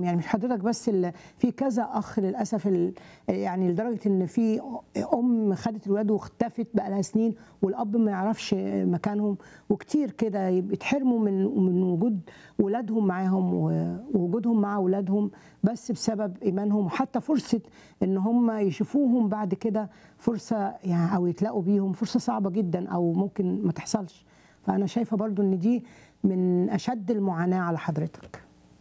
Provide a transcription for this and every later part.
يعني مش حضرتك بس اللي في كذا اخ للاسف ال- يعني لدرجه ان في ام خدت الولاد واختفت بقى لها سنين والاب ما يعرفش مكانهم وكتير كده بيتحرموا من من وجود ولادهم معاهم و- ووجودهم مع اولادهم بس بسبب ايمانهم وحتى فرصه ان هم يشوفوهم بعد كده فرصه يعني او يتلاقوا بيهم فرصه صعبه جدا او ممكن ما تحصلش فانا شايفه برضو ان دي من اشد المعاناه على حضرتك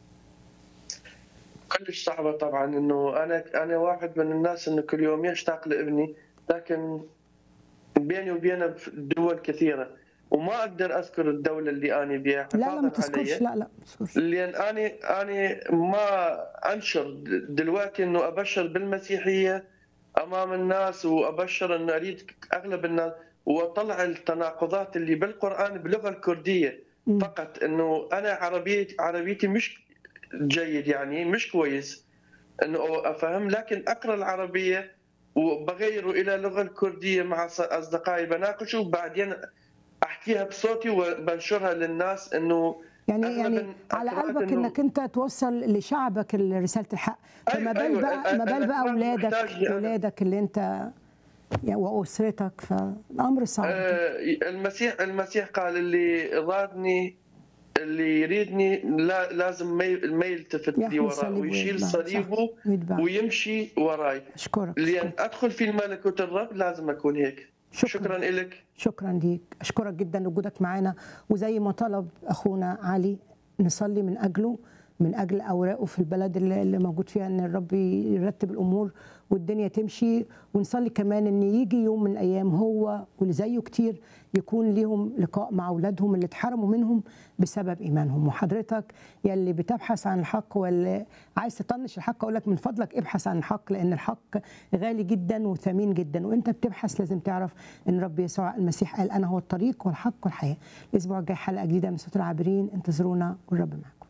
كلش صعبة طبعا انه انا انا واحد من الناس انه كل يوم يشتاق لابني لكن بيني وبينه دول كثيرة وما اقدر اذكر الدولة اللي انا بيها لا لا حفاظاً ما تذكرش علي. لا لا ما تذكرش لان انا انا ما انشر دلوقتي انه ابشر بالمسيحيه امام الناس وابشر انه اريد اغلب الناس واطلع التناقضات اللي بالقران باللغه الكرديه مم. فقط انه انا عربيتي عربيتي مش جيد يعني مش كويس انه افهم لكن اقرا العربيه وبغيره الى اللغه الكرديه مع ص- اصدقائي بناقشه وبعدين احكيها بصوتي وبنشرها للناس انه يعني أغلب يعني ال- على أعتقد قلبك إنه- انك انت توصل لشعبك رساله الحق فما أيوة، بال أيوة، بقى ما أنا بال بقى فعلاً اولادك محتاج لأنا. اولادك اللي انت يعني واسرتك فالامر صعب جداً. آه، المسيح المسيح قال اللي رادني اللي يريدني لا لازم ما ي- ما يلتفت لي يحمل وراء صليبه ويشيل ويتبع، صح. صليبه ويتبع ويمشي وراي اشكرك لان أشكرك. ادخل في ملكوت الرب لازم اكون هيك شكرا شكرا لك شكرا ليك اشكرك جدا لوجودك معانا وزي ما طلب اخونا علي نصلي من اجله من اجل اوراقه في البلد اللي اللي موجود فيها ان الرب يرتب الامور والدنيا تمشي ونصلي كمان ان يجي يوم من الايام هو واللي زيه كتير يكون ليهم لقاء مع اولادهم اللي اتحرموا منهم بسبب ايمانهم وحضرتك يلي بتبحث عن الحق واللي عايز تطنش الحق اقول لك من فضلك ابحث عن الحق لان الحق غالي جدا وثمين جدا وانت بتبحث لازم تعرف ان رب يسوع المسيح قال انا هو الطريق والحق والحياه الاسبوع الجاي حلقه جديده من صوت العابرين انتظرونا والرب معكم